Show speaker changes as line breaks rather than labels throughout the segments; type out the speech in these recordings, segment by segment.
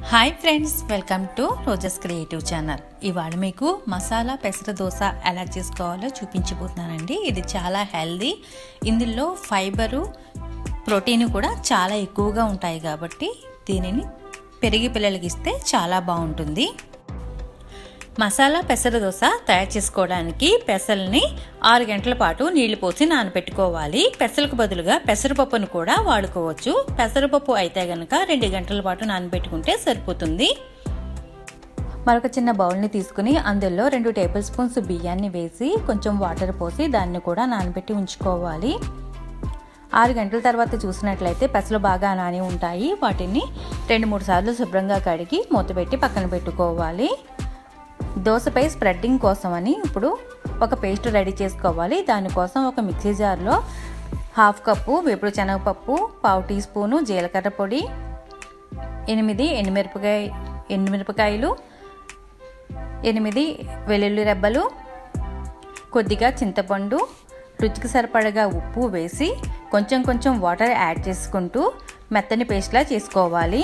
hi friends welcome to roses creative channel ఇవాళ మీకు మసాలా పెసర దోశ ఎలా చేసుకోవాలో చూపించబోతున్నానండి ఇది చాలా హెల్దీ ఇందులో ఫైబరు ప్రోటీన్ కూడా చాలా ఎక్కువగా ఉంటాయి కాబట్టి దీనిని పెరిగి పిల్లలకి ఇస్తే చాలా బాగుంటుంది మసాలా పెసర దోశ తయారు చేసుకోవడానికి పెసల్ని ఆరు గంటల పాటు నీళ్లు పోసి నానబెట్టుకోవాలి పెసలకు బదులుగా పెసరపప్పును కూడా వాడుకోవచ్చు పెసరపప్పు అయితే గనక రెండు గంటల పాటు నానబెట్టుకుంటే సరిపోతుంది మరొక చిన్న బౌల్ని తీసుకుని అందులో రెండు టేబుల్ స్పూన్స్ బియ్యాన్ని వేసి కొంచెం వాటర్ పోసి దాన్ని కూడా నానబెట్టి ఉంచుకోవాలి ఆరు గంటల తర్వాత చూసినట్లయితే పెసలు బాగా నాని ఉంటాయి వాటిని రెండు మూడు సార్లు శుభ్రంగా కడిగి మూతపెట్టి పక్కన పెట్టుకోవాలి దోశపై స్ప్రెడ్డింగ్ కోసమని ఇప్పుడు ఒక పేస్ట్ రెడీ చేసుకోవాలి దానికోసం ఒక మిక్సీ జార్లో హాఫ్ కప్పు వేపుడు శనగపప్పు పావు టీ స్పూను జీలకర్ర పొడి ఎనిమిది ఎండుమిరపకాయ ఎండుమిరపకాయలు ఎనిమిది వెల్లుల్లి రెబ్బలు కొద్దిగా చింతపండు రుచికి సరిపడగా ఉప్పు వేసి కొంచెం కొంచెం వాటర్ యాడ్ చేసుకుంటూ మెత్తని పేస్ట్లా చేసుకోవాలి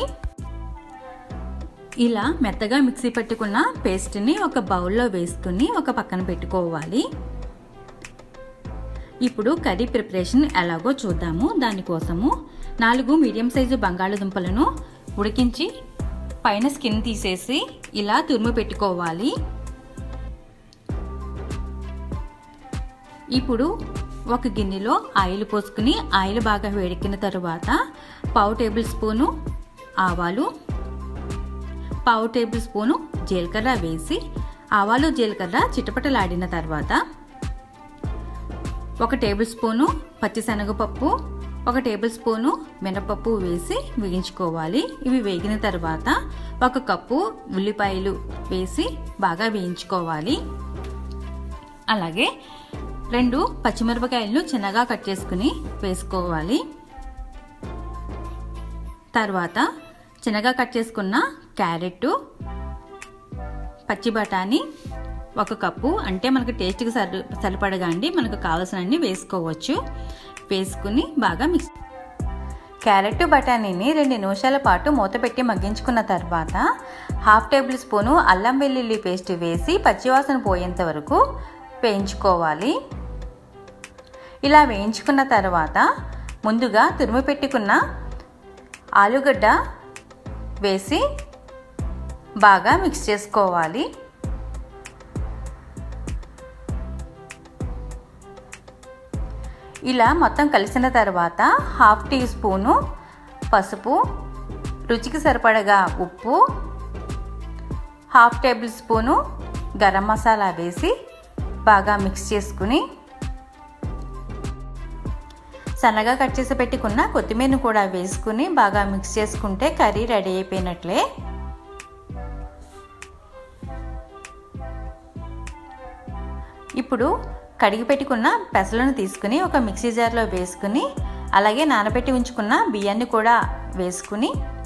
ఇలా మెత్తగా మిక్సీ పెట్టుకున్న పేస్ట్ని ఒక బౌల్లో వేసుకుని ఒక పక్కన పెట్టుకోవాలి ఇప్పుడు కర్రీ ప్రిపరేషన్ ఎలాగో చూద్దాము దానికోసము నాలుగు మీడియం సైజు బంగాళదుంపలను ఉడికించి పైన స్కిన్ తీసేసి ఇలా తురుము పెట్టుకోవాలి ఇప్పుడు ఒక గిన్నెలో ఆయిల్ పోసుకుని ఆయిల్ బాగా వేడెక్కిన తరువాత పావు టేబుల్ స్పూను ఆవాలు పావు టేబుల్ స్పూను జీలకర్ర వేసి ఆవాలు జీలకర్ర చిటపటలాడిన తర్వాత ఒక టేబుల్ స్పూను పచ్చిశనగపప్పు ఒక టేబుల్ స్పూను మినపప్పు వేసి వేయించుకోవాలి ఇవి వేగిన తర్వాత ఒక కప్పు ఉల్లిపాయలు వేసి బాగా వేయించుకోవాలి అలాగే రెండు పచ్చిమిరపకాయలను చిన్నగా కట్ చేసుకుని వేసుకోవాలి తర్వాత చిన్నగా కట్ చేసుకున్న క్యారెట్ పచ్చి బఠానీ ఒక కప్పు అంటే మనకు టేస్ట్కి సరి సరిపడగా అండి మనకు కావాల్సినన్ని వేసుకోవచ్చు వేసుకుని బాగా మిక్స్ క్యారెట్ బఠానీని రెండు నిమిషాల పాటు మూత పెట్టి మగ్గించుకున్న తర్వాత హాఫ్ టేబుల్ స్పూను అల్లం వెల్లుల్లి పేస్ట్ వేసి పచ్చివాసన పోయేంత వరకు వేయించుకోవాలి ఇలా వేయించుకున్న తర్వాత ముందుగా తురిమి పెట్టుకున్న ఆలుగడ్డ వేసి బాగా మిక్స్ చేసుకోవాలి ఇలా మొత్తం కలిసిన తర్వాత హాఫ్ టీ స్పూను పసుపు రుచికి సరిపడగా ఉప్పు half tablespoon garam masala వేసి బాగా మిక్స్ చేసుకుని సన్నగా కట్ చేసి పెట్టుకున్న కొత్తిమీరను కూడా వేసుకుని బాగా మిక్స్ చేసుకుంటే కర్రీ రెడీ అయిపోయినట్లే ఇప్పుడు కడిగి పెట్టుకున్న పెసలను తీసుకుని ఒక మిక్సీ జార్లో వేసుకుని అలాగే నానబెట్టి ఉంచుకున్న బియ్యాన్ని కూడా వేసుకుని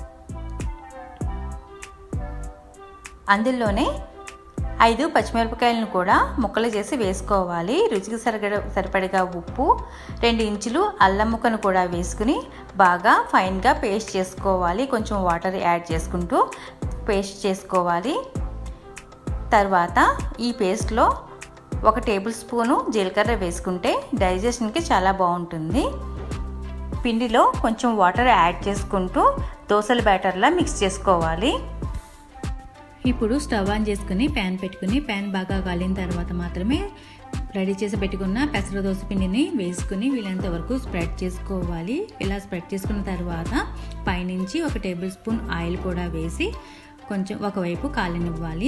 అందులోనే ఐదు పచ్చిమిరపకాయలను కూడా ముక్కలు చేసి వేసుకోవాలి రుచికి సరిగడ సరిపడగా ఉప్పు రెండు ఇంచులు అల్లం ముక్కను కూడా వేసుకుని బాగా ఫైన్గా పేస్ట్ చేసుకోవాలి కొంచెం వాటర్ యాడ్ చేసుకుంటూ పేస్ట్ చేసుకోవాలి తర్వాత ఈ పేస్ట్లో ఒక టేబుల్ స్పూను జీలకర్ర వేసుకుంటే డైజెషన్కి చాలా బాగుంటుంది పిండిలో కొంచెం వాటర్ యాడ్ చేసుకుంటూ దోశల బ్యాటర్లా మిక్స్ చేసుకోవాలి ఇప్పుడు స్టవ్ ఆన్ చేసుకుని ప్యాన్ పెట్టుకుని ప్యాన్ బాగా కాలిన తర్వాత మాత్రమే రెడీ చేసి పెట్టుకున్న పెసర దోశ పిండిని వేసుకుని వీలంత వరకు స్ప్రెడ్ చేసుకోవాలి ఇలా స్ప్రెడ్ చేసుకున్న తర్వాత పైనుంచి ఒక టేబుల్ స్పూన్ ఆయిల్ కూడా వేసి కొంచెం ఒకవైపు కాలనివ్వాలి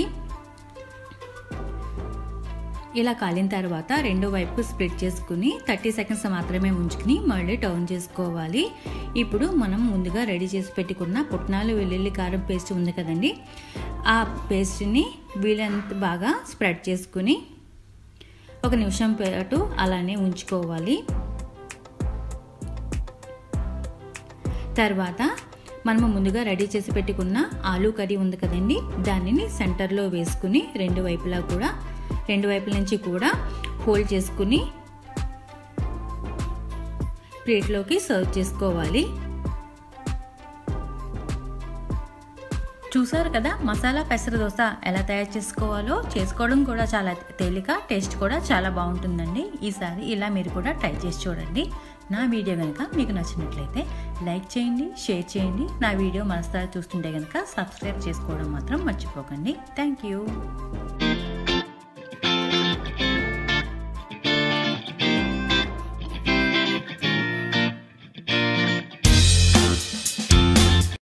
ఇలా కాలిన తర్వాత రెండో వైపు స్ప్లిట్ చేసుకుని థర్టీ సెకండ్స్ మాత్రమే ఉంచుకుని మళ్ళీ టర్న్ చేసుకోవాలి ఇప్పుడు మనం ముందుగా రెడీ చేసి పెట్టుకున్న పుట్నాలు వెల్లుల్లి కారం పేస్ట్ ఉంది కదండి ఆ పేస్ట్ని వీలంత బాగా స్ప్రెడ్ చేసుకుని ఒక నిమిషం పాటు అలానే ఉంచుకోవాలి తర్వాత మనము ముందుగా రెడీ చేసి పెట్టుకున్న ఆలూ కర్రీ ఉంది కదండి దానిని సెంటర్లో వేసుకుని రెండు వైపులా కూడా రెండు వైపుల నుంచి కూడా హోల్డ్ చేసుకుని ప్లేట్లోకి సర్వ్ చేసుకోవాలి చూసారు కదా మసాలా పెసర దోశ ఎలా తయారు చేసుకోవాలో చేసుకోవడం కూడా చాలా తేలిక టేస్ట్ కూడా చాలా బాగుంటుందండి ఈసారి ఇలా మీరు కూడా ట్రై చేసి చూడండి నా వీడియో కనుక మీకు నచ్చినట్లయితే లైక్ చేయండి షేర్ చేయండి నా వీడియో మనసారి చూస్తుంటే కనుక సబ్స్క్రైబ్ చేసుకోవడం మాత్రం మర్చిపోకండి థ్యాంక్ యూ